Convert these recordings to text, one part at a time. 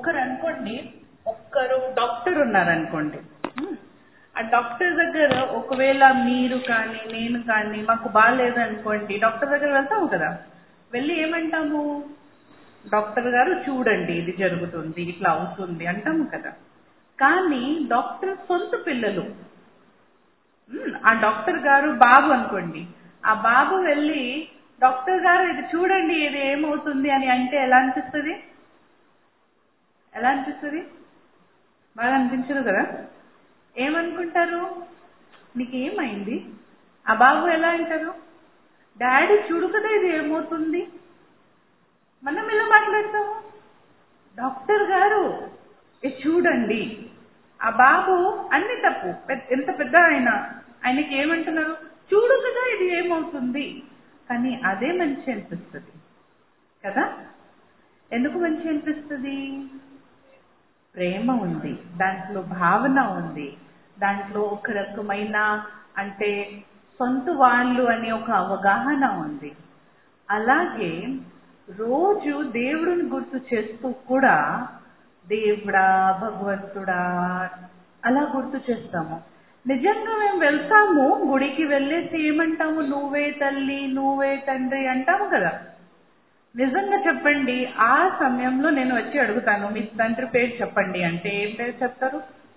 ఒక్కరు అనుకోండి ఒక్కరు డాక్టర్ ఉన్నారనుకోండి ఉమ్, ఆ డాక్టర్ దగ్గర ఒకవేళ మీరు కానీ నేను కానీ మాకు బాగాలేదనుకోండి డాక్టర్ దగ్గర వెళ్తాము కదా వెళ్ళి ఏమంటాము డాక్టర్ గారు చూడండి ఇది జరుగుతుంది ఇట్లా అవుతుంది అంటాము కదా కానీ డాక్టర్ సొంత పిల్లలు ఉమ్, ఆ డాక్టర్ గారు బాబు అనుకోండి ఆ బాబు వెళ్ళి డాక్టర్ గారు ఇది చూడండి ఇది ఏమవుతుంది అని అంటే ఎలా అనిపిస్తుంది ఎలా అనిపిస్తుంది బాగా అనిపించదు కదా ఏమనుకుంటారు నీకు ఏమైంది ఆ బాబు ఎలా అంటారు డాడీ చూడు కదా ఇది ఏమవుతుంది మనం ఎలా మాట్లాడతాము డాక్టర్ గారు ఇది చూడండి ఆ బాబు అన్ని తప్పు పెద్ద- ఎంత పెద్ద ఆయన ఆయనకి ఏమంటున్నారు చూడు కదా ఇది ఏమవుతుంది కానీ అదే మంచి అనిపిస్తుంది కదా ఎందుకు మంచి అనిపిస్తుంది ప్రేమ ఉంది దాంట్లో భావన ఉంది దాంట్లో ఒక రకమైన అంటే సొంత వాళ్ళు అనే ఒక అవగాహన ఉంది అలాగే రోజు దేవుడిని గుర్తు చేస్తూ కూడా దేవుడా భగవంతుడా అలా గుర్తు చేస్తాము నిజంగా మేము వెళ్తాము గుడికి వెళ్ళేసి ఏమంటాము నువ్వే తల్లి నువ్వే తండ్రి అంటాము కదా నిజంగా చెప్పండి ఆ సమయంలో నేను వచ్చి అడుగుతాను మీ తండ్రి పేరు చెప్పండి అంటే ఏం పేరు చెప్తారు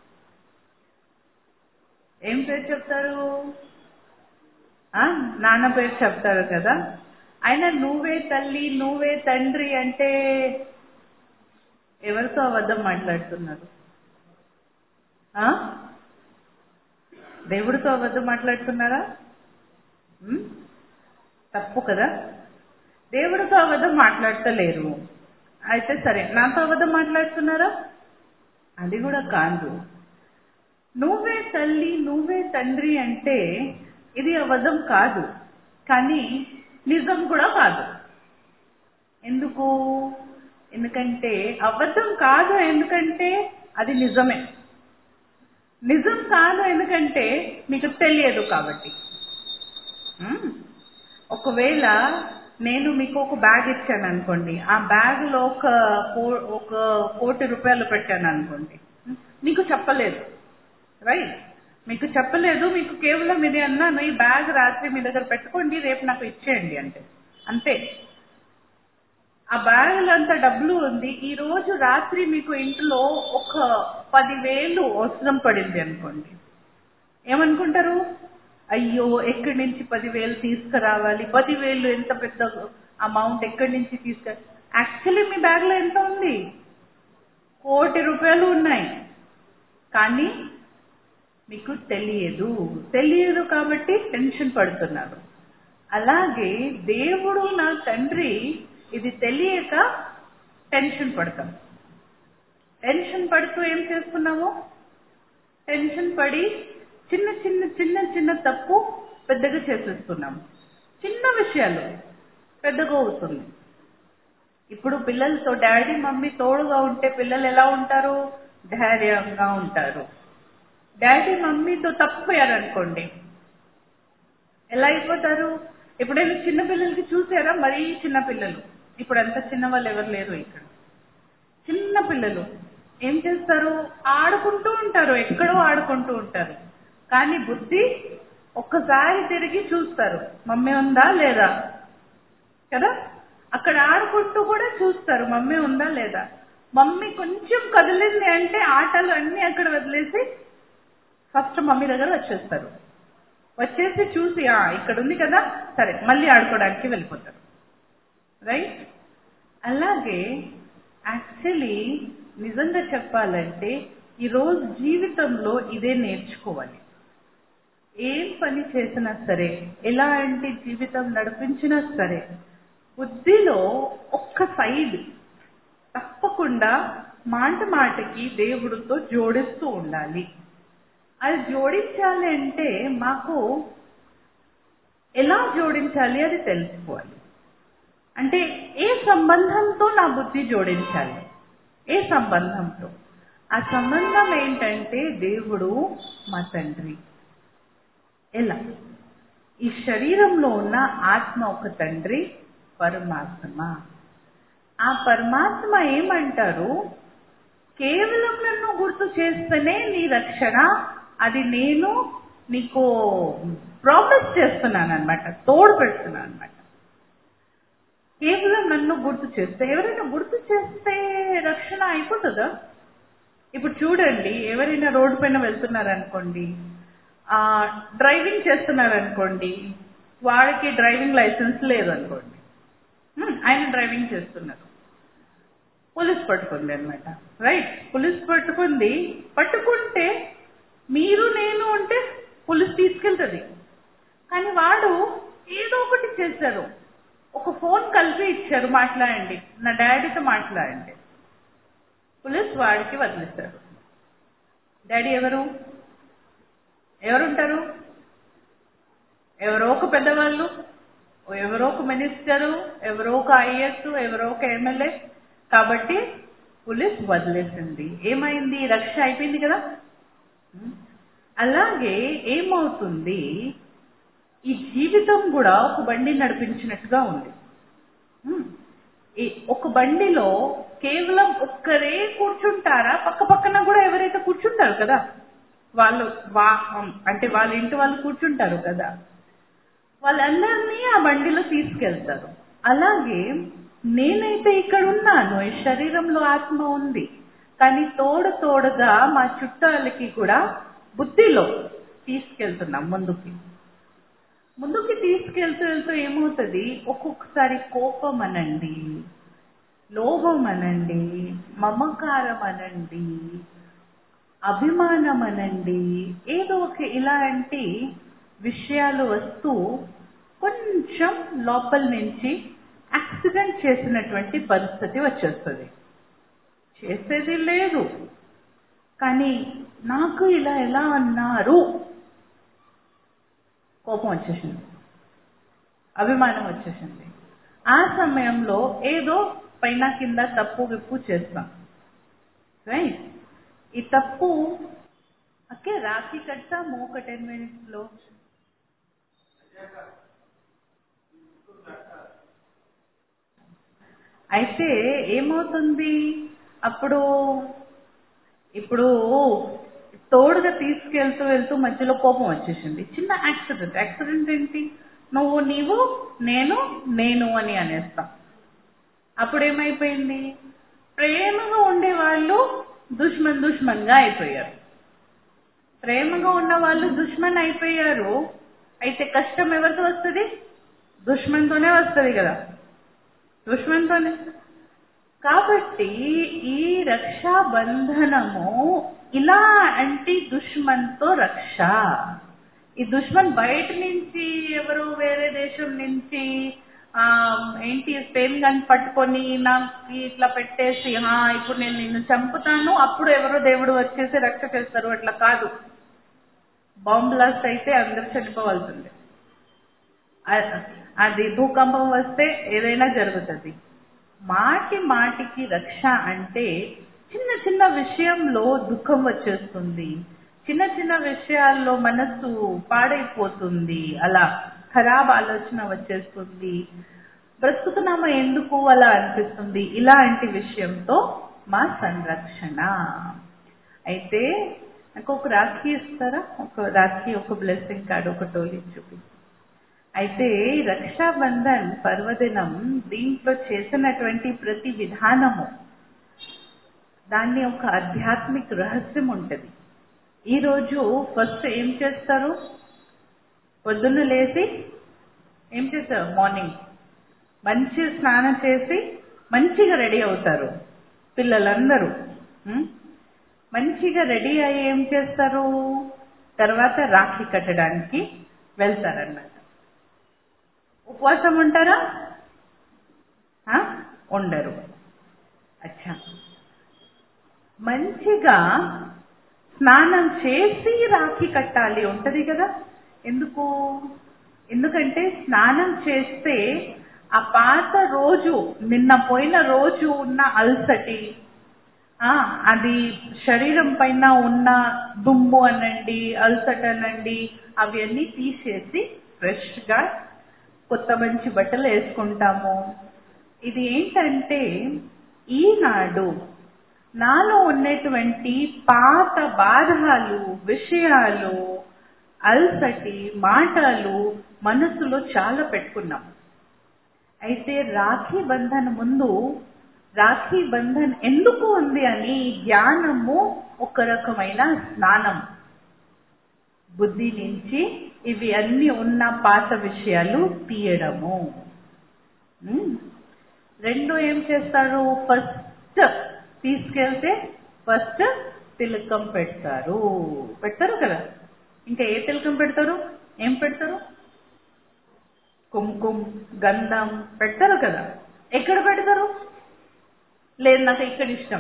ఏం పేరు చెప్తారు ఆ నాన్న పేరు చెప్తారు కదా ఆయన నువ్వే తల్లి నువ్వే తండ్రి అంటే ఎవరితో అబద్ధం మాట్లాడుతున్నారు ఆ దేవుడితో అబద్ధం మాట్లాడుతున్నారా ఉమ్? తప్పు కదా దేవుడితో అబద్ధం మాట్లాడతలేరు అయితే సరే నాతో అబద్ధం మాట్లాడుతున్నారా అది కూడా కాదు నువ్వే తల్లి నువ్వే తండ్రి అంటే ఇది అబద్ధం కాదు కానీ నిజం కూడా కాదు ఎందుకు ఎందుకంటే అబద్ధం కాదు ఎందుకంటే అది నిజమే నిజం కాదు ఎందుకంటే మీకు తెలియదు కాబట్టి మ్మ్. ఒకవేళ నేను మీకు ఒక బ్యాగ్ ఇచ్చాను అనుకోండి ఆ బ్యాగ్ లో ఒక కో- ఒక కోటి రూపాయలు పెట్టాను అనుకోండి మ్మ్. మీకు చెప్పలేదు రైట్ మీకు చెప్పలేదు మీకు కేవలం ఇది అన్నాను ఈ బ్యాగ్ రాత్రి మీ దగ్గర పెట్టుకోండి రేపు నాకు ఇచ్చేయండి అంటే అంతే ఆ బ్యాగులో అంత డబ్బులు ఉంది ఈ రోజు రాత్రి మీకు ఇంట్లో ఒక పదివేలు అవసరం పడింది అనుకోండి ఏమనుకుంటారు అయ్యో ఎక్కడి నుంచి పదివేలు తీసుకురావాలి పదివేలు ఎంత పెద్ద అమౌంట్ ఎక్కడి నుంచి తీసుకు యాక్చువల్లీ మీ బ్యాగ్ లో ఎంత ఉంది కోటి రూపాయలు ఉన్నాయి కానీ మీకు తెలియదు తెలియదు కాబట్టి టెన్షన్ పడుతున్నారు అలాగే దేవుడు నా తండ్రి ఇది తెలియక టెన్షన్ పడతాం టెన్షన్ పడుతూ ఏం చేస్తున్నాము టెన్షన్ పడి చిన్న చిన్న చిన్న చిన్న తప్పు పెద్దగా చేసేస్తున్నాము చిన్న విషయాలు పెద్దగా అవుతుంది ఇప్పుడు పిల్లలతో డాడీ మమ్మీ తోడుగా ఉంటే పిల్లలు ఎలా ఉంటారు ధైర్యంగా ఉంటారు డాడీ మమ్మీతో తప్పిపోయారనుకోండి ఎలా అయిపోతారు ఎప్పుడైనా చిన్న పిల్లలకి చూసారా మరీ చిన్న పిల్లలు ఇప్పుడు అంత చిన్న వాళ్ళు ఎవరు లేరు ఇక్కడ చిన్న పిల్లలు ఏం చేస్తారు ఆడుకుంటూ ఉంటారు ఎక్కడో ఆడుకుంటూ ఉంటారు కానీ బుద్ధి ఒక్కసారి తిరిగి చూస్తారు మమ్మీ ఉందా లేదా కదా అక్కడ ఆడుకుంటూ కూడా చూస్తారు మమ్మీ ఉందా లేదా మమ్మీ కొంచెం కదిలింది అంటే ఆటలు అన్ని అక్కడ వదిలేసి ఫస్ట్ మమ్మీ దగ్గర వచ్చేస్తారు వచ్చేసి చూసి "ఆ, ఇక్కడ ఉంది కదా సరే మళ్ళీ ఆడుకోవడానికి వెళ్ళిపోతారు రైట్ అలాగే యాక్చువల్లీ నిజంగా చెప్పాలంటే ఈరోజు జీవితంలో ఇదే నేర్చుకోవాలి ఏం పని చేసినా సరే ఎలాంటి జీవితం నడిపించినా సరే బుద్ధిలో ఒక్క సైడ్ తప్పకుండా మాట మాటకి దేవుడితో జోడిస్తూ ఉండాలి అది జోడించాలి అంటే మాకు ఎలా జోడించాలి అది తెలుసుకోవాలి అంటే ఏ సంబంధంతో నా బుద్ధి జోడించాలి ఏ సంబంధంతో ఆ సంబంధం ఏంటంటే దేవుడు మా తండ్రి ఎలా ఈ శరీరంలో ఉన్న ఆత్మ ఒక తండ్రి పరమాత్మ ఆ పరమాత్మ ఏమంటారు కేవలం నన్ను గుర్తు చేస్తేనే నీ రక్షణ అది నేను నీకు ప్రామిస్ చేస్తున్నాను అనమాట తోడు పెడుతున్నాను అనమాట కేవలం నన్ను గుర్తు చేస్తే ఎవరైనా గుర్తు చేస్తే రక్షణ అయిపోతుందా ఇప్పుడు చూడండి ఎవరైనా రోడ్డు పైన వెళ్తున్నారనుకోండి ఆ, డ్రైవింగ్ చేస్తున్నారనుకోండి వాడికి డ్రైవింగ్ లైసెన్స్ లేదనుకోండి హ్మ్, ఆయన డ్రైవింగ్ చేస్తున్నారు పోలీస్ పట్టుకుంది అనమాట రైట్ పోలీస్ పట్టుకుంది పట్టుకుంటే మీరు నేను ఉంటే పోలీస్ తీసుకెళ్తుంది కానీ వాడు ఏదో ఒకటి చేశారు ఒక ఫోన్ కలిపి ఇచ్చారు మాట్లాడండి నా డాడీతో మాట్లాడండి పోలీస్ వాడికి వదిలేశారు డాడీ ఎవరు ఎవరుంటారు ఎవరో ఒక పెద్దవాళ్ళు ఎవరో ఒక మినిస్టరు ఎవరో ఒక ఐఏఎస్ ఎవరో ఒక ఎమ్మెల్యే కాబట్టి పోలీస్ వదిలేసింది ఏమైంది రక్ష అయిపోయింది కదా ఉం? అలాగే ఏమవుతుంది ఈ జీవితం కూడా ఒక బండి నడిపించినట్టుగా ఉంది ఉం? ఈ ఒక బండిలో కేవలం ఒక్కరే కూర్చుంటారా పక్క పక్కన కూడా ఎవరైతే కూర్చుంటారు కదా వాళ్ళు వా అంటే వాళ్ళ ఇంటి వాళ్ళు కూర్చుంటారు కదా వాళ్ళందరినీ ఆ బండిలో తీసుకెళ్తారు అలాగే నేనైతే ఇక్కడ ఉన్నాను ఈ శరీరంలో ఆత్మ ఉంది కానీ తోడు తోడుగా మా చుట్టాలకి కూడా బుద్ధిలో తీసుకెళ్తున్నాం ముందుకి ముందుకి తీసుకెళ్తూ వెళ్తూ ఏమవుతుంది ఒక్కొక్కసారి కోపం అనండి లోభం అనండి మమకారం అనండి అభిమానం అనండి ఏదో ఒక ఇలాంటి విషయాలు వస్తూ కొంచెం లోపల నుంచి యాక్సిడెంట్ చేసినటువంటి పరిస్థితి వచ్చేస్తుంది చేసేది లేదు కానీ నాకు ఇలా ఎలా అన్నారు కోపం వచ్చేసింది అభిమానం వచ్చేసింది ఆ సమయంలో ఏదో పైన కింద తప్పు విప్పు చేస్తాం రైట్ ఈ తప్పు ఓకే రాఖీ కట్టాము ఒక టెన్ మినిట్స్ లో అయితే ఏమవుతుంది అప్పుడు ఇప్పుడు తోడుగా తీసుకెళ్తూ వెళ్తూ మధ్యలో కోపం వచ్చేసింది చిన్న యాక్సిడెంట్ యాక్సిడెంట్ ఏంటి నువ్వు నీవు నేను నేను అని అనేస్తాం అప్పుడు ఏమైపోయింది ప్రేమగా ఉండే వాళ్ళు దుష్మన్ దుష్మన్ గా అయిపోయారు ప్రేమగా ఉన్న వాళ్ళు దుష్మన్ అయిపోయారు అయితే కష్టం ఎవరితో వస్తుంది దుష్మన్తోనే వస్తుంది కదా దుష్మన్తోనే కాబట్టి ఈ రక్షా బంధనము ఇలా అంటే దుష్మన్తో రక్ష ఈ దుష్మన్ బయట నుంచి ఎవరు వేరే దేశం నుంచి ఆ ఏంటి స్పెయిన్ గన్ పట్టుకొని నాకు ఇట్లా పెట్టేసి "హా, ఇప్పుడు నేను నిన్ను చంపుతాను అప్పుడు ఎవరో దేవుడు వచ్చేసి రక్ష చేస్తారు అట్లా కాదు బాంబ్ బ్లాస్ట్ అయితే అందరు చనిపోవాల్సిందే అ- అది భూకంపం వస్తే ఏదైనా జరుగుతుంది మాటి మాటికి రక్ష అంటే చిన్న చిన్న విషయంలో దుఃఖం వచ్చేస్తుంది చిన్న చిన్న విషయాల్లో మనస్సు పాడైపోతుంది అలా ఖరాబ్ ఆలోచన వచ్చేస్తుంది బ్రతుకుతున్నామా ఎందుకు అలా అనిపిస్తుంది ఇలాంటి విషయంతో మా సంరక్షణ అయితే నాకు ఒక రాఖీ ఇస్తారా ఒక రాఖీ ఒక బ్లెస్సింగ్ కార్డు ఒక టోలీ చూపిస్తాను అయితే ఈ రక్షాబంధన్ పర్వదినం దీంట్లో చేసినటువంటి ప్రతి విధానము దాన్ని ఒక ఆధ్యాత్మిక రహస్యం ఉంటది ఈ రోజు ఫస్ట్ ఏం చేస్తారు పొద్దున్న లేచి ఏం చేస్తారు మార్నింగ్ మంచి స్నానం చేసి మంచిగా రెడీ అవుతారు పిల్లలందరూ ఉం? మంచిగా రెడీ అయ్యి ఏం చేస్తారు తర్వాత రాఖీ కట్టడానికి వెళ్తారన్నమాట ఉపవాసం ఉంటారా ఆ? ఉండరు అచ్చా మంచిగా స్నానం చేసి రాఖీ కట్టాలి ఉంటది కదా ఎందుకు ఎందుకంటే స్నానం చేస్తే ఆ పాత రోజు నిన్న పోయిన రోజు ఉన్న అల్సటి ఆ అది శరీరం పైన ఉన్న దుమ్ము అనండి అల్సట్ అనండి అవన్నీ తీసేసి ఫ్రెష్ గా కొత్త మంచి బట్టలు వేసుకుంటాము ఇది ఏంటంటే ఈనాడు నాలో ఉన్నటువంటి పాత బాధలు విషయాలు అల్సటి మాటలు మనసులో చాలా పెట్టుకున్నాం అయితే రాఖీ బంధన్ ముందు రాఖీ బంధన్ ఎందుకు ఉంది అని జ్ఞానము ఒక రకమైన స్నానం బుద్ధి నుంచి ఇవి అన్ని ఉన్న పాత విషయాలు తీయడము ఉమ్. రెండు ఏం చేస్తారు ఫస్ట్ తీసుకెళ్తే ఫస్ట్ తిలకం పెడతారు పెడతారు కదా ఇంకా ఏ తిలకం పెడతారు ఏం పెడతారు కుంకుమ గంధం పెడతారు కదా ఎక్కడ పెడతారు లేదు నాకు ఇక్కడ ఇష్టం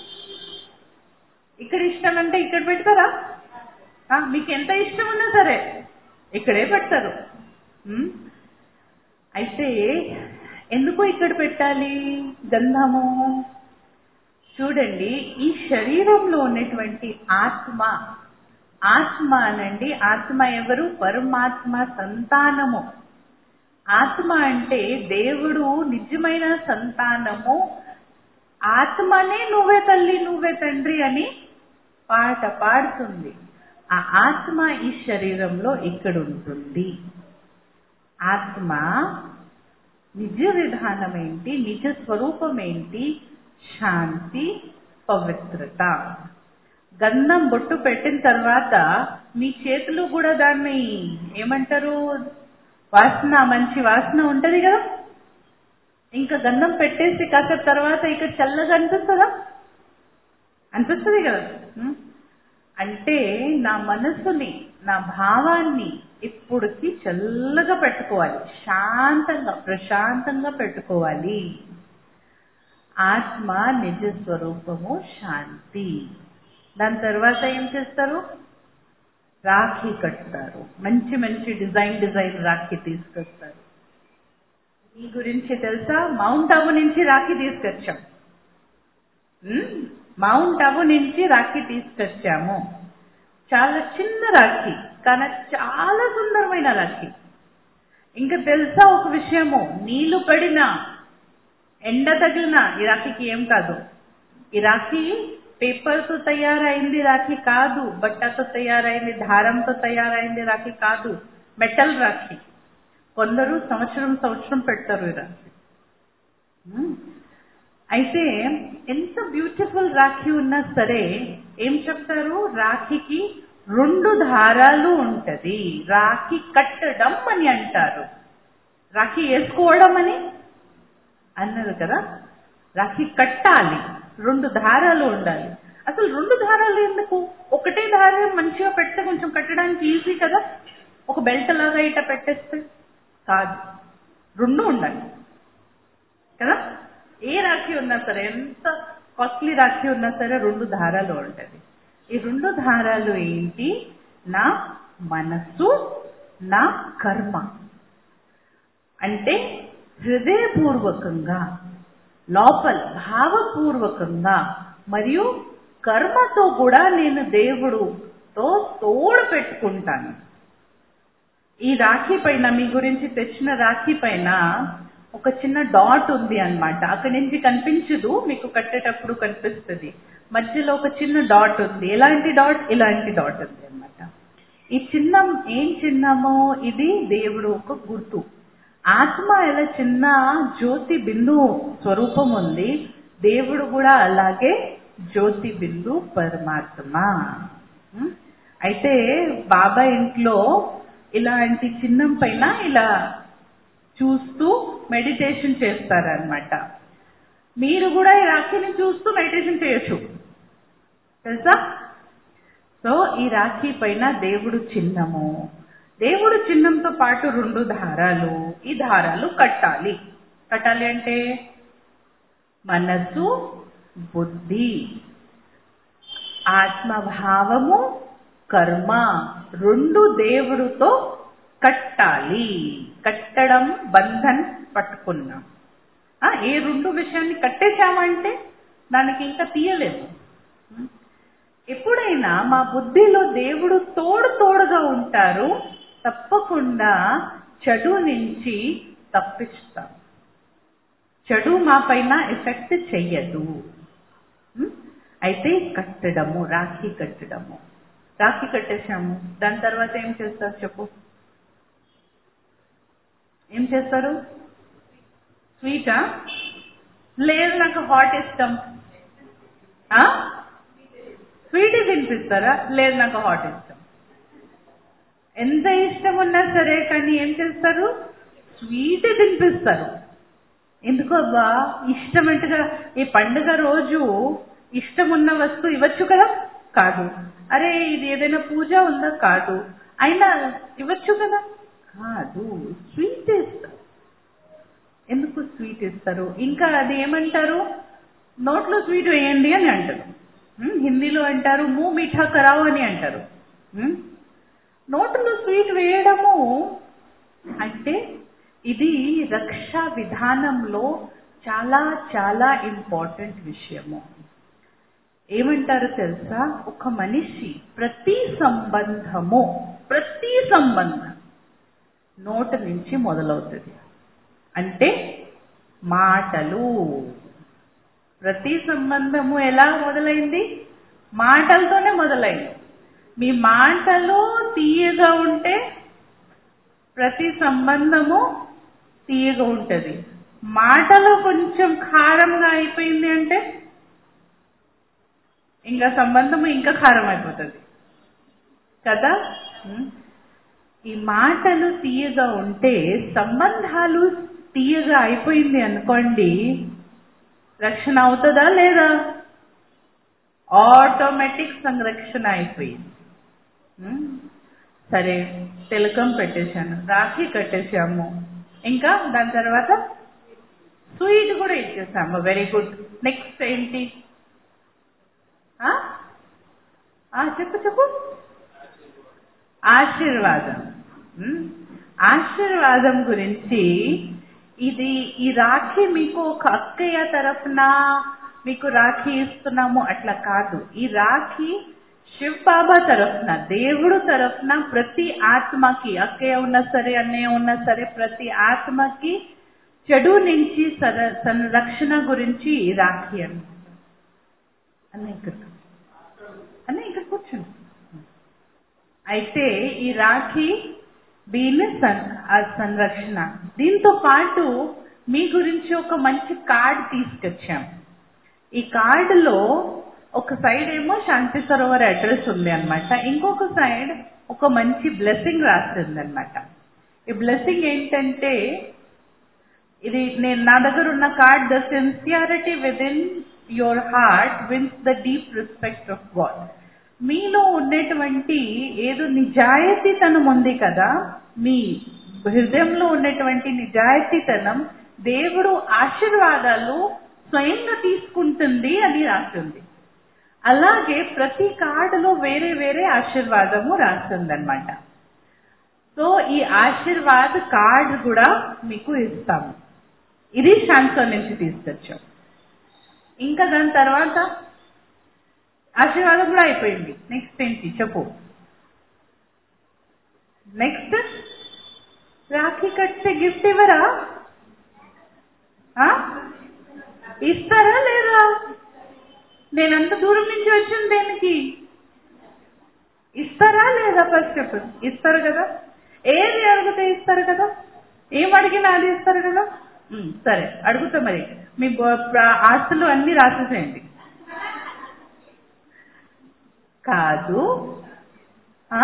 ఇక్కడ ఇష్టం అంటే ఇక్కడ పెడతారా ఆ, మీకు ఎంత ఇష్టం ఉన్నా సరే ఇక్కడే పెడతారు ఉమ్. అయితే ఎందుకు ఇక్కడ పెట్టాలి గంధము చూడండి ఈ శరీరంలో ఉన్నటువంటి ఆత్మ ఆత్మ అనండి ఆత్మ ఎవరు పరమాత్మ సంతానము ఆత్మ అంటే దేవుడు నిజమైన సంతానము ఆత్మనే నువ్వే తల్లి నువ్వే తండ్రి అని పాట పాడుతుంది ఆ ఆత్మ ఈ శరీరంలో ఇక్కడ ఉంటుంది ఆత్మ నిజ విధానం ఏంటి నిజ స్వరూపం ఏంటి శాంతి పవిత్రత గంధం బొట్టు పెట్టిన తర్వాత మీ చేతులు కూడా దాన్ని ఏమంటారు వాసన మంచి వాసన ఉంటది కదా ఇంకా గంధం పెట్టేసి కాసేపు తర్వాత ఇక చల్లగా అనిపిస్తుందా అనిపిస్తుంది కదా ఉం? అంటే నా మనసుని నా భావాన్ని ఇప్పుడుకి చల్లగా పెట్టుకోవాలి శాంతంగా ప్రశాంతంగా పెట్టుకోవాలి ఆత్మ నిజ స్వరూపము శాంతి దాని తర్వాత ఏం చేస్తారు రాఖీ కడతారు మంచి మంచి డిజైన్ డిజైన్ రాఖీ తీసుకొస్తారు మీ గురించి తెలుసా మౌంట్ అబు నుంచి రాఖీ తీసుకొచ్చాం ఉమ్, మౌంట్ అబు నుంచి రాఖీ తీసుకొచ్చాము చాలా చిన్న రాఖీ కానీ చాలా సుందరమైన రాఖీ ఇంకా తెలుసా ఒక విషయము నీళ్లు పడిన ఎండ తగిలిన ఈ రాఖీకి ఏం కాదు ఈ రాఖీ పేపర్తో తయారైంది రాఖీ కాదు బట్టతో తయారైంది దారంతో తయారైంది రాఖీ కాదు మెటల్ రాఖీ కొందరు సంవత్సరం సంవత్సరం పెడతారు ఈ రాఖీ ఉమ్. అయితే ఎంత బ్యూటిఫుల్ రాఖీ ఉన్నా సరే ఏం చెప్తారు రాఖీకి రెండు దారాలు ఉంటది రాఖీ కట్టడం అని అంటారు రాఖీ వేసుకోవడం అని అన్నారు కదా రాఖీ కట్టాలి రెండు దారాలు ఉండాలి అసలు రెండు దారాలు ఎందుకు ఒకటే దారం మంచిగా పెడితే కొంచెం కట్టడానికి ఈజీ కదా ఒక బెల్ట్ లాగా ఇట పెట్టేస్తే కాదు రెండు ఉండాలి కదా ఏ రాఖీ ఉన్నా సరే ఎంత కాస్ట్లీ రాఖీ ఉన్నా సరే రెండు దారాలు ఉంటది ఈ రెండు దారాలు ఏంటి నా మనస్సు నా కర్మ అంటే హృదయపూర్వకంగా లోపల భావపూర్వకంగా మరియు కర్మతో కూడా నేను దేవుడుతో తోడు పెట్టుకుంటాను ఈ రాఖీ పైన మీ గురించి తెచ్చిన రాఖీ పైన ఒక చిన్న డాట్ ఉంది అన్నమాట అక్కడి నుంచి కనిపించదు మీకు కట్టేటప్పుడు కనిపిస్తుంది మధ్యలో ఒక చిన్న డాట్ ఉంది ఎలాంటి డాట్ ఇలాంటి డాట్ ఉంది అన్నమాట ఈ చిన్నం ఏం చిన్నమో ఇది దేవుడు ఒక గుర్తు ఆత్మ ఎలా చిన్న జ్యోతి బిందు స్వరూపం ఉంది దేవుడు కూడా అలాగే జ్యోతి బిందు పరమాత్మ ఉం? అయితే బాబా ఇంట్లో ఇలాంటి చిన్నం పైన ఇలా చూస్తూ మెడిటేషన్ చేస్తారనమాట మీరు కూడా ఈ రాఖీని చూస్తూ మెడిటేషన్ చేయొచ్చు తెలుసా సో ఈ రాఖీ పైన దేవుడు చిహ్నము దేవుడు చిహ్నంతో పాటు రెండు దారాలు ఈ దారాలు కట్టాలి కట్టాలి అంటే మనసు బుద్ధి ఆత్మభావము కర్మ రెండు దేవుడితో కట్టాలి కట్టడం బంధన్ పట్టుకున్నాం ఆ, ఏ రెండు విషయాన్ని కట్టేశామంటే దానికి ఇంకా తీయలేదు ఎప్పుడైనా మా బుద్ధిలో దేవుడు తోడు తోడుగా ఉంటారు తప్పకుండా చెడు నుంచి తప్పిస్తాం చెడు మా పైన ఎఫెక్ట్ చెయ్యదు ఉం? అయితే కట్టడము రాఖీ కట్టడము రాఖీ కట్టేశాము దాని తర్వాత ఏం చేస్తారు చెప్పు ఏం చేస్తారు స్వీటా లేదు నాకు హాట్ ఇష్టం ఆ? స్వీట్ తినిపిస్తారా లేదు నాకు హాట్ ఇష్టం ఎంత ఇష్టం ఉన్నా సరే కానీ ఏం చేస్తారు స్వీట్ తినిపిస్తారు ఎందుకు అబ్బా ఇష్టమంటగా ఈ పండుగ రోజు ఇష్టం ఉన్న వస్తువు ఇవ్వచ్చు కదా కాదు అరే ఇది ఏదైనా పూజ ఉందా కాదు అయినా ఇవ్వచ్చు కదా కాదు స్వీట్ ఇస్తారు ఎందుకు స్వీట్ ఇస్తారు ఇంకా అది ఏమంటారు నోట్లో స్వీట్ వేయండి అని అంటారు ఉమ్, హిందీలో అంటారు మూ మీఠా కరావు అని అంటారు ఉమ్, నోట్లో స్వీట్ వేయడము అంటే ఇది రక్షా విధానంలో చాలా చాలా ఇంపార్టెంట్ విషయము ఏమంటారు తెలుసా ఒక మనిషి ప్రతి సంబంధము ప్రతి సంబంధం నోటి నుంచి మొదలవుతుంది అంటే మాటలు ప్రతి సంబంధము ఎలా మొదలైంది మాటలతోనే మొదలైంది మీ మాటలు తీయగా ఉంటే ప్రతి సంబంధము తీయగా ఉంటది మాటలో కొంచెం కారంగా అయిపోయింది అంటే ఇంకా సంబంధము ఇంకా కారం అయిపోతుంది కదా ఉం? ఈ మాటలు తీయగా ఉంటే సంబంధాలు తీయగా అయిపోయింది అనుకోండి రక్షణ అవుతుందా లేదా ఆటోమేటిక్ సంరక్షణ అయిపోయింది ఉం? సరే తిలకం పెట్టేశాను రాఖీ కట్టేశాము ఇంకా దాని తర్వాత స్వీట్ కూడా ఇచ్చేసాము వెరీ గుడ్ నెక్స్ట్ ఏంటి ఆ? ఆ, చెప్పు చెప్పు ఆశీర్వాదం ఉమ్, ఆశీర్వాదం గురించి ఇది ఈ రాఖీ మీకు ఒక అక్కయ్య తరఫున మీకు రాఖీ ఇస్తున్నాము అట్లా కాదు ఈ రాఖీ శివ్ బాబా తరఫున దేవుడు తరఫున ప్రతి ఆత్మకి అక్కయ్య ఉన్నా సరే అన్నయ్య ఉన్నా సరే ప్రతి ఆత్మకి చెడు నుంచి సర- సంరక్షణ గురించి ఈ రాఖీ అన్నమాట అన్న ఇక్కడ అన్న ఇక్కడ కూర్చోండి అయితే ఈ రాఖీ దీని సన్ ఆ సంరక్షణ దీంతో పాటు మీ గురించి ఒక మంచి కార్డ్ తీసుకొచ్చాం ఈ కార్డులో ఒక సైడ్ ఏమో శాంతి సరోవర్ అడ్రస్ ఉంది అనమాట ఇంకొక సైడ్ ఒక మంచి బ్లెస్సింగ్ రాసింది అనమాట ఈ బ్లెస్సింగ్ ఏంటంటే ఇది నేను నా దగ్గర ఉన్న card the sincerity within your heart wins the deep respect of God మీలో ఉన్నటువంటి ఏదో నిజాయితీతనం ఉంది కదా మీ హృదయంలో ఉన్నటువంటి నిజాయితీతనం దేవుడు ఆశీర్వాదాలు స్వయంగా తీసుకుంటుంది అని రాసింది అలాగే ప్రతి కార్డులో వేరే వేరే ఆశీర్వాదము రాస్తుందన్నమాట సో ఈ ఆశీర్వాద్ కార్డ్ కూడా మీకు ఇస్తాము ఇది శాంతో నుంచి తీసుకొచ్చాం ఇంకా దాని తర్వాత ఆశీర్వాదం కూడా అయిపోయింది నెక్స్ట్ ఏంటి చెప్పు నెక్స్ట్ రాఖీ కట్టే గిఫ్ట్ ఇవ్వరా ఆ? ఇస్తారా లేదా నేనంత దూరం నుంచి వచ్చింది దేనికి ఇస్తారా లేదా ఫస్ట్ చెప్పు ఇస్తారు కదా ఏది అడిగితే ఇస్తారు కదా ఏం అడిగినా అది ఇస్తారు కదా ఉమ్, సరే అడుగుతా మరి మీ బ- ప్ర- ఆస్తులు అన్ని రాసేసేయండి కాదు ఆ?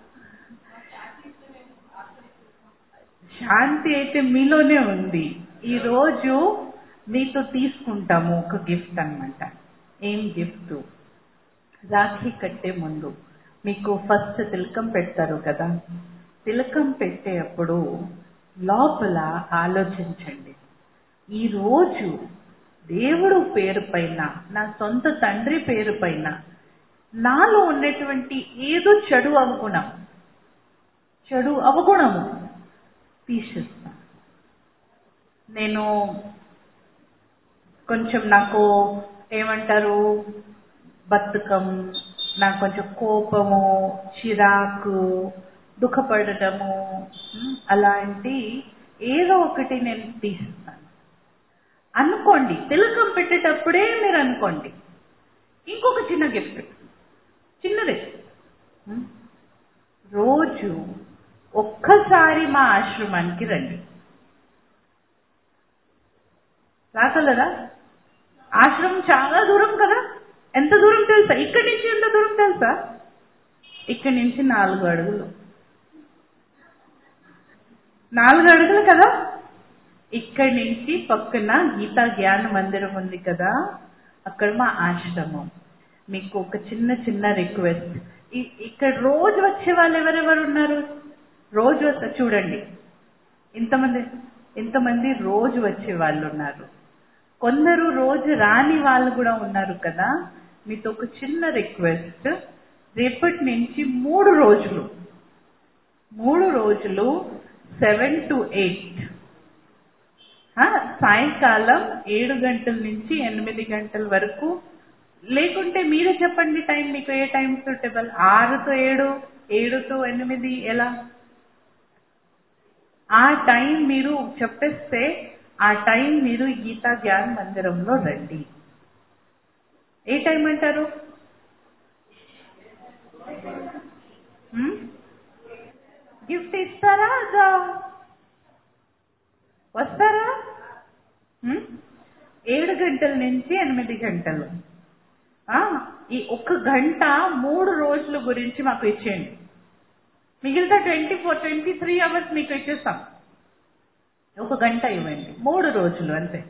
శాంతి అయితే మీలోనే ఉంది ఈ రోజు మీతో తీసుకుంటాము ఒక గిఫ్ట్ అన్నమాట ఏం గిఫ్ట్ రాఖీ కట్టే ముందు మీకు ఫస్ట్ తిలకం పెడతారు కదా తిలకం పెట్టేటప్పుడు లోపల ఆలోచించండి ఈ రోజు దేవుడు పేరు పైన నా సొంత తండ్రి పేరు పైన నాలో ఉన్నటువంటి ఏదో చెడు అవగుణం చెడు అవగుణము తీసేస్తా నేను కొంచెం నాకు ఏమంటారు బతుకం నాకు కొంచెం కోపము చిరాకు దుఃఖపడటము ఉమ్, అలాంటి ఏదో ఒకటి నేను తీస్తాను అనుకోండి తిలకం పెట్టేటప్పుడే మీరు అనుకోండి ఇంకొక చిన్న గిఫ్ట్ చిన్నదే ఉం? రోజు ఒక్కసారి మా ఆశ్రమానికి రండి రాగలరా ఆశ్రమం చాలా దూరం కదా ఎంత దూరం తెలుసా ఇక్కడి నుంచి ఎంత దూరం తెలుసా ఇక్కడి నుంచి నాలుగు అడుగులు నాలుగు అడుగులు కదా ఇక్కడి నుంచి పక్కన గీతా జ్ఞాన మందిరం ఉంది కదా అక్కడ మా ఆశ్రమం మీకు ఒక చిన్న చిన్న రిక్వెస్ట్ ఇక్కడ రోజు వచ్చే వాళ్ళు ఎవరెవరు ఉన్నారు రోజు వస్తా చూడండి ఇంతమంది ఇంతమంది రోజు వచ్చే వాళ్ళు ఉన్నారు కొందరు రోజు రాని వాళ్ళు కూడా ఉన్నారు కదా మీతో ఒక చిన్న రిక్వెస్ట్ రేపటి నుంచి మూడు రోజులు మూడు రోజులు సెవెన్ టు ఎయిట్ సాయంకాలం ఏడు గంటల నుంచి ఎనిమిది గంటల వరకు లేకుంటే మీరే చెప్పండి టైం మీకు ఏ టైం సూటబుల్ ఆరుతో ఏడు ఏడుతో ఎనిమిది ఎలా ఆ టైం మీరు చెప్పేస్తే ఆ టైం మీరు గీతా జ్ఞాన్ మందిరంలో రండి ఏ టైం అంటారు హ్మ్? గిఫ్ట్ ఇస్తారా అదా వస్తారా హ్మ్? ఏడు గంటల నుంచి ఎనిమిది గంటలు ఆ, ఈ ఒక్క గంట మూడు రోజుల గురించి మాకు ఇచ్చేయండి మిగిలిన twenty four twenty three hours మీకు ఇచ్చేస్తాం ఒక గంట ఇవ్వండి మూడు రోజులు అంతే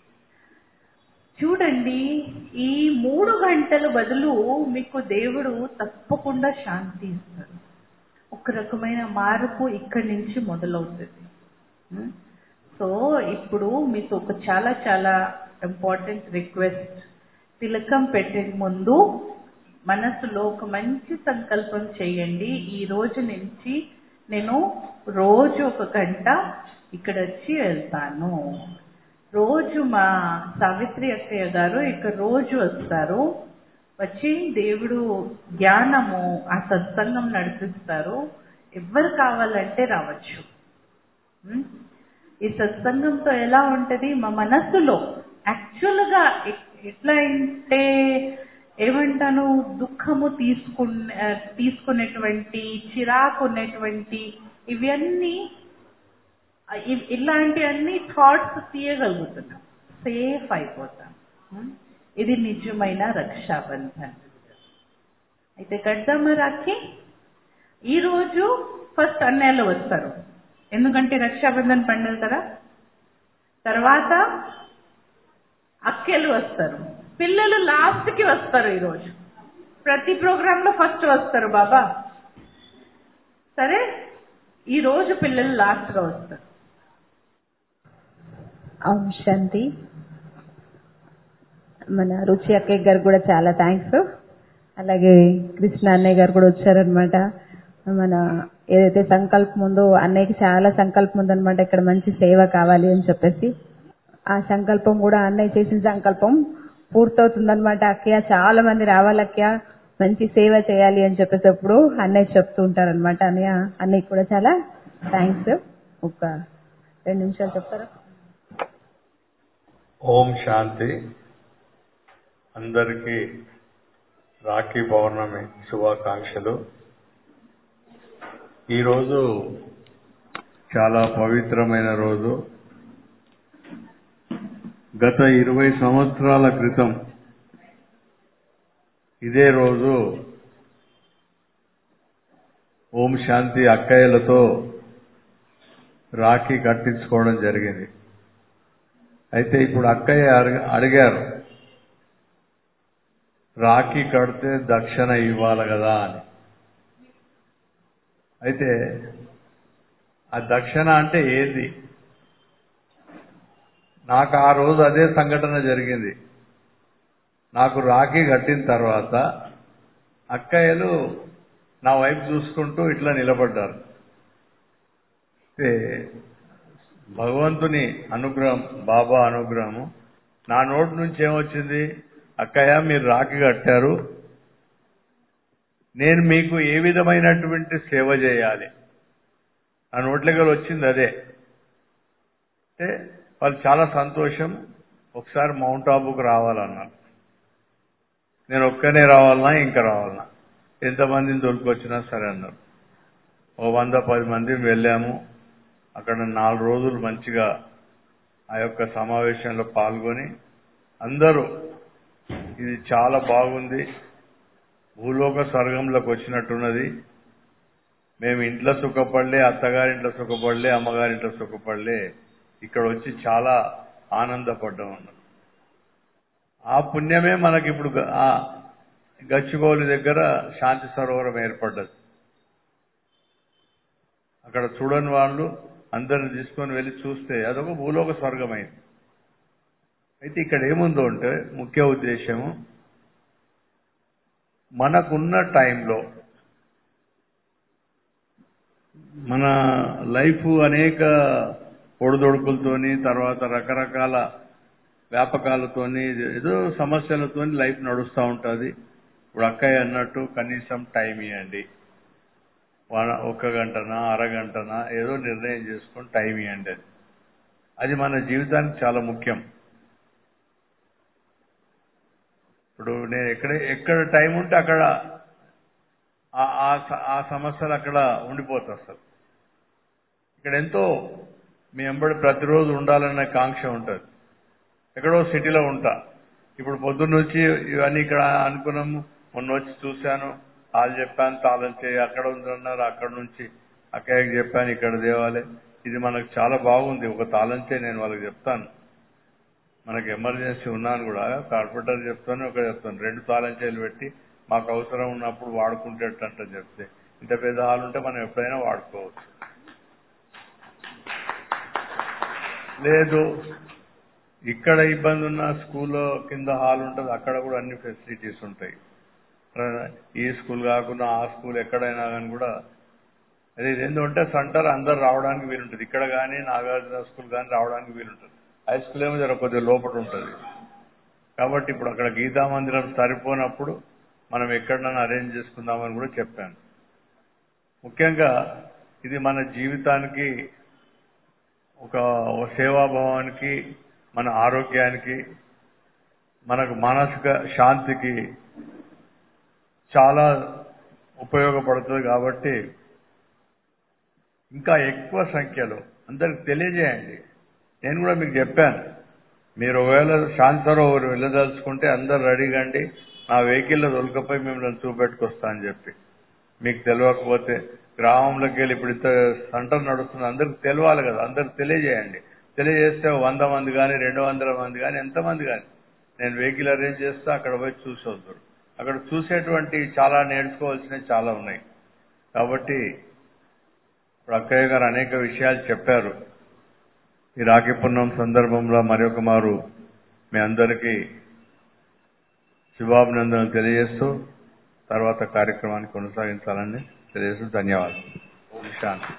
చూడండి ఈ మూడు గంటల బదులు మీకు దేవుడు తప్పకుండా శాంతి ఇస్తాడు ఒక రకమైన మార్పు ఇక్కడి నుంచి మొదలవుతుంది ఉం? సో ఇప్పుడు మీకు ఒక చాలా చాలా ఇంపార్టెంట్ రిక్వెస్ట్ తిలకం పెట్టే ముందు మనసులో ఒక మంచి సంకల్పం చేయండి ఈ రోజు నుంచి నేను రోజు ఒక గంట ఇక్కడ వచ్చి వెళ్తాను రోజు మా సావిత్రి అక్కయ్య గారు ఇక్కడ రోజు వస్తారు వచ్చి దేవుడు జ్ఞానము ఆ సత్సంగం నడిపిస్తారు ఎవరు కావాలంటే రావచ్చు ఉం? ఈ సత్సంగంతో ఎలా ఉంటది మా మనస్సులో యాక్చువల్ గా ఎ- ఎట్లా అంటే ఏమంటాను దుఃఖము తీసుకునే తీసుకునేటువంటి చిరాకు ఉన్నటువంటి ఇవన్నీ ఇ- ఇలాంటివన్నీ థాట్స్ తీయగలుగుతున్నాం సేఫ్ అయిపోతాం ఉం? ఇది నిజమైన రక్షాబంధన్ అయితే కడదామా రాఖీ ఈరోజు ఫస్ట్ అన్నయ్యలు వస్తారు ఎందుకంటే రక్షాబంధన్ పండుగ కదా తర్వాత అక్కలు వస్తారు పిల్లలు లాస్ట్ కి వస్తారు ఈరోజు ప్రతి ప్రోగ్రామ్ లో ఫస్ట్ వస్తారు బాబా సరే ఈ రోజు పిల్లలు లాస్ట్ గా వస్తారు ఓం శాంతి మన రుచి అక్కయ్య గారు కూడా చాలా థ్యాంక్స్ అలాగే కృష్ణ అన్నయ్య గారు కూడా వచ్చారనమాట మన ఏదైతే సంకల్పం ఉందో అన్నయ్యకి చాలా సంకల్పం ఉందన్నమాట ఇక్కడ మంచి సేవ కావాలి అని చెప్పేసి ఆ సంకల్పం కూడా అన్నయ్య చేసిన సంకల్పం పూర్తవుతుందన్నమాట అక్కయ్య చాలా మంది రావాలి అక్కయ్య మంచి సేవ చేయాలి అని చెప్పేటప్పుడు అన్నయ్య చెప్తూ ఉంటారనమాట అన్నయ్య అన్నయ్య కూడా చాలా థ్యాంక్స్ ఒక రెండు నిమిషాలు చెప్తారా ఓం శాంతి అందరికీ రాఖీ పౌర్ణమి శుభాకాంక్షలు ఈరోజు చాలా పవిత్రమైన రోజు గత ఇరవై సంవత్సరాల క్రితం ఇదే రోజు ఓం శాంతి అక్కయ్యలతో రాఖీ కట్టించుకోవడం జరిగింది అయితే ఇప్పుడు అక్కయ్య అడగ- అడిగారు రాఖీ కడితే దక్షిణ ఇవ్వాలి కదా అని అయితే ఆ దక్షిణ అంటే ఏంది నాకు ఆ రోజు అదే సంఘటన జరిగింది నాకు రాఖీ కట్టిన తర్వాత అక్కయ్యలు నా వైపు చూసుకుంటూ ఇట్లా నిలబడ్డారు అయితే భగవంతుని అనుగ్రహం బాబా అనుగ్రహము నా నోటి నుంచి ఏమొచ్చింది అక్కయ్య మీరు రాఖీ కట్టారు నేను మీకు ఏ విధమైనటువంటి సేవ చేయాలి నా నోట్లకి వచ్చింది అదే అంటే వాళ్ళు చాలా సంతోషం ఒకసారి మౌంట్ ఆబుకు రావాలన్నారు నేను ఒక్కనే రావాలనా ఇంకా రావాలనా ఎంతమందిని దొరికొచ్చినా సరే అన్నారు ఓ వంద పది మంది వెళ్ళాము అక్కడ నాలుగు రోజులు మంచిగా ఆ యొక్క సమావేశంలో పాల్గొని అందరూ ఇది చాలా బాగుంది భూలోక స్వర్గంలోకి వచ్చినట్టున్నది మేము ఇంట్లో సుఖపడలే అత్తగారింట్లో సుఖపడలే అమ్మగారింట్లో సుఖపడలే ఇక్కడ వచ్చి చాలా ఆనందపడ్డాం అన్నారు ఆ పుణ్యమే మనకి ఇప్పుడు గ- ఆ గచ్చిబౌలి దగ్గర శాంతి సరోవరం ఏర్పడ్డది అక్కడ చూడని వాళ్ళు అందరిని తీసుకొని వెళ్ళి చూస్తే అదొక భూలోక స్వర్గమైంది అయితే ఇక్కడ ఏముందో అంటే ముఖ్య ఉద్దేశము మనకున్న టైంలో మన లైఫ్ అనేక ఒడిదొడుకులతోని తర్వాత రకరకాల వ్యాపకాలతోని ఏదో సమస్యలతోని లైఫ్ నడుస్తూ ఉంటుంది ఇప్పుడు అక్కయ్య అన్నట్టు కనీసం టైం ఇవ్వండి వన- ఒక గంటనా అరగంటనా ఏదో నిర్ణయం చేసుకొని టైం ఇవ్వండి అది అది మన జీవితానికి చాలా ముఖ్యం ఇప్పుడు నేను ఎక్కడ ఎక్కడ టైం ఉంటే అక్కడ ఆ- ఆ స- ఆ సమస్యలు అక్కడ ఉండిపోతాయి అసలు ఇక్కడ ఎంతో మీ ఎంబడి ప్రతిరోజు ఉండాలన్న కాంక్ష ఉంటుంది ఎక్కడో సిటీలో ఉంటా ఇప్పుడు పొద్దున్న నుంచి ఇవన్నీ ఇక్కడ అనుకున్నాము మొన్న వచ్చి చూశాను వాళ్ళు చెప్పాను తాళం చేయి అక్కడ ఉందన్నారు అక్కడ నుంచి అక్కయ్యకి చెప్పాను ఇక్కడ దేవాలి ఇది మనకు చాలా బాగుంది ఒక తాళం చేయి నేను వాళ్ళకి చెప్తాను మనకి ఎమర్జెన్సీ ఉన్నాను కూడా కార్పొరేటర్ చెప్తాను ఒక చెప్తాను రెండు తాళం చేలు పెట్టి మాకు అవసరం ఉన్నప్పుడు వాడుకుంటేటంట చెప్తే ఇంత పెద్ద హాల్ ఉంటే మనం ఎప్పుడైనా వాడుకోవచ్చు లేదు ఇక్కడ ఇబ్బంది ఉన్న స్కూల్లో కింద హాల్ ఉంటుంది అక్కడ కూడా అన్ని ఫెసిలిటీస్ ఉంటాయి ఈ స్కూల్ కాకుండా ఆ స్కూల్ ఎక్కడైనా కానీ కూడా అది ఏంటంటే సెంటర్ అందరు రావడానికి వీలుంటుంది ఇక్కడ కానీ నాగార్జున స్కూల్ కానీ రావడానికి వీలుంటుంది హై స్కూల్ ఏమో జర కొద్దిగా లోపల ఉంటుంది కాబట్టి ఇప్పుడు అక్కడ గీతా మందిరం సరిపోనప్పుడు మనం ఎక్కడైనా అరేంజ్ చేసుకుందామని కూడా చెప్పాను ముఖ్యంగా ఇది మన జీవితానికి ఒక ఒక సేవాభావానికి మన ఆరోగ్యానికి మనకు మానసిక శాంతికి చాలా ఉపయోగపడుతుంది కాబట్టి ఇంకా ఎక్కువ సంఖ్యలో అందరికి తెలియజేయండి నేను కూడా మీకు చెప్పాను మీరు ఒకవేళ శాంతరోవర్ వెళ్ళదలుచుకుంటే అందరు రెడీగా అండి నా వెహికల్లో దొరకపోయి మిమ్మల్ని చూపెట్టుకొస్తా అని చెప్పి మీకు తెలియకపోతే గ్రామంలోకి వెళ్ళి ఇప్పుడు ఇంత సెంటర్ నడుస్తుంది అందరికి తెలియాలి కదా అందరికి తెలియజేయండి తెలియజేస్తే వంద మంది కానీ రెండు వందల మంది కానీ ఎంతమంది కానీ నేను వెహికల్ అరేంజ్ చేస్తే అక్కడ పోయి చూసి వద్దురు అక్కడ చూసేటువంటి చాలా నేర్చుకోవాల్సినవి చాలా ఉన్నాయి కాబట్టి ఇప్పుడు అక్కయ్య గారు అనేక విషయాలు చెప్పారు ఈ రాఖీ పున్నం సందర్భంలో మరొక మారు మీ అందరికీ శుభాభినందనలు తెలియజేస్తూ తర్వాత కార్యక్రమాన్ని కొనసాగించాలని తెలియజేస్తూ ధన్యవాదాలు ఓం శాంతి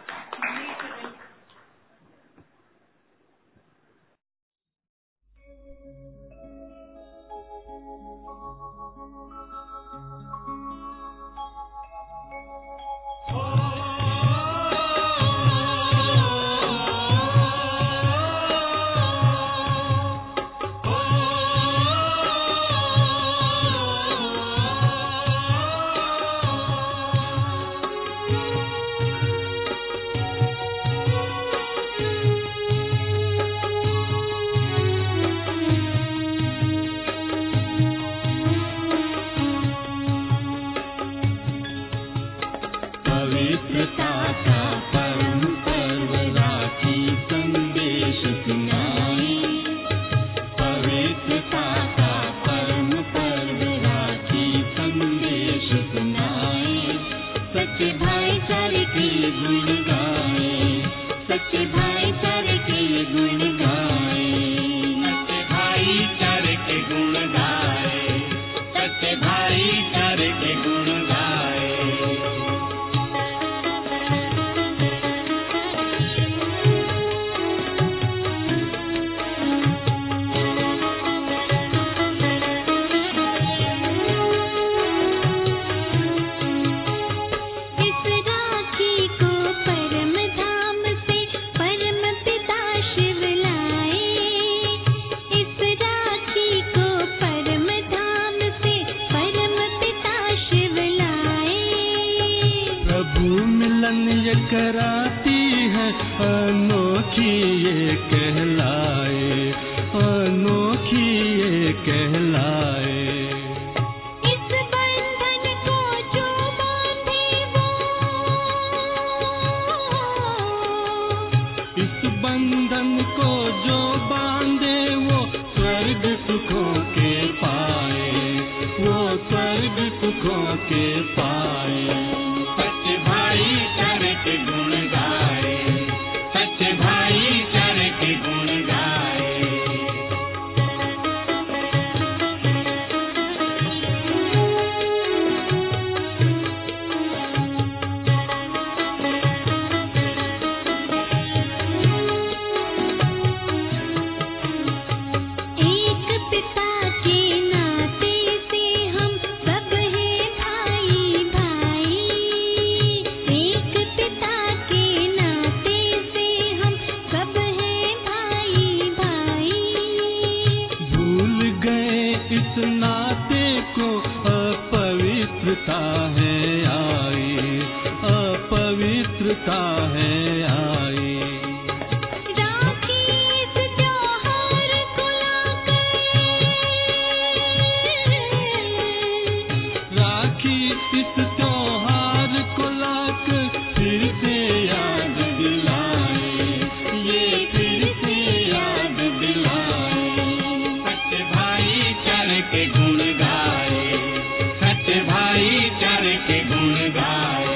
ఓ मिलन ये कराती है अनोखी ये कहलाए अनोखी ये कहलाए इस बंधन को जो बांधे वो इस बंधन को जो बांधे वो स्वर्ग सुखों के पाए वो स्वर्ग सुखों के पाए सच भाई चरक गुण गाए सच भाई चरक गुण गाए एक पिता के नाते से हम सब हैं भाई भाई एक पिता के नाते से हम सब हैं भाई भाई भूल गए इस नाते को अपवित्रता है आई अपवित्रता है आई राखी इस त्योहार को लाकर राखी इस त्योहार को लाकर फिर से याद दिलाए ये फिर से याद दिलाए सच भाई चर के गुण गाए सच भाई चर के गुण गाए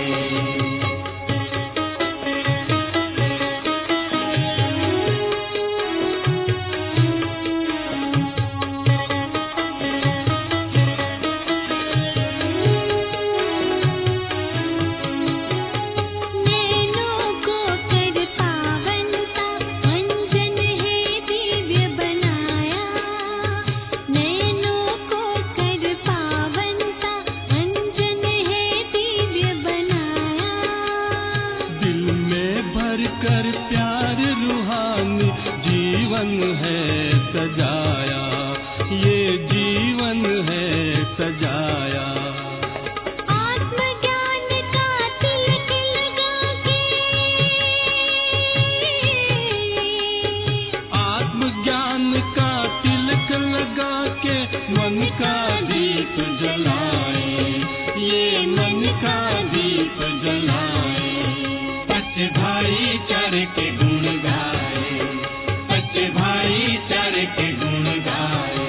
नैनों को कर पावनता अंजन है दिव्य बनाया नैनों को कर पावनता अंजन है दिव्य बनाया दिल में भर कर प्यार रूहानी जीवन है सजाया ये जीवन है सजाया आत्मज्ञान का तिलक लगा के आत्मज्ञान का तिलक लगा के मन का दीप जलाए ये मन का दीप जलाए सच भाई चर के गुण गाए सच भाई चर के गुण गाए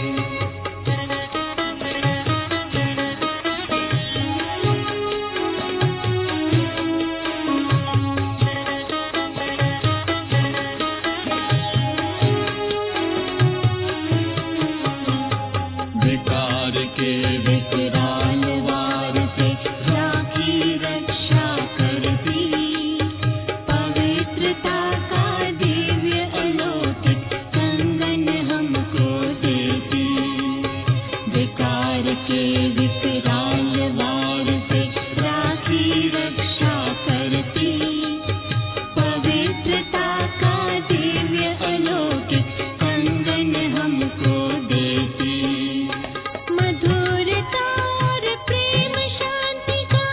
विकार के विकराल वार से राखी रक्षा करती पवित्रता का दिव्य अलौकिक कंगन हमको देती विकार के विकराल वार से राखी रक्षा करती पवित्रता का दिव्य अलौकिक कंगन हमको देती मधुरता और प्रेम शांति का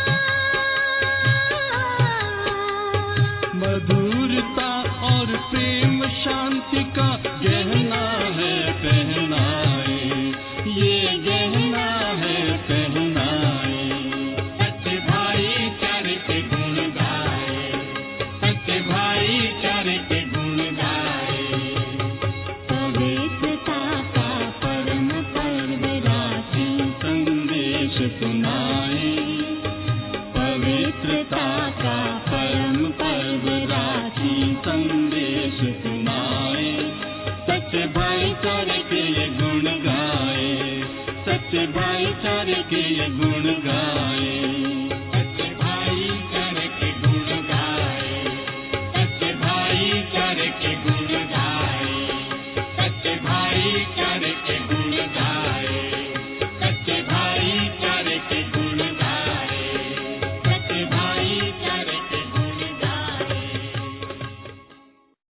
मधुरता और प्रेम शांति का गहना है पहनाए ये गहना है पहनाए सच भाई चर के गुण गाए सच भाई चर के गुण गाए पवित्रता का परम पर्व राखी संदेश सुनाए पवित्रता का परम पर्व राखी संदेश सुनाए सच भाईचारे के ये गुण गाए सच भाईचारे के ये गुण गाए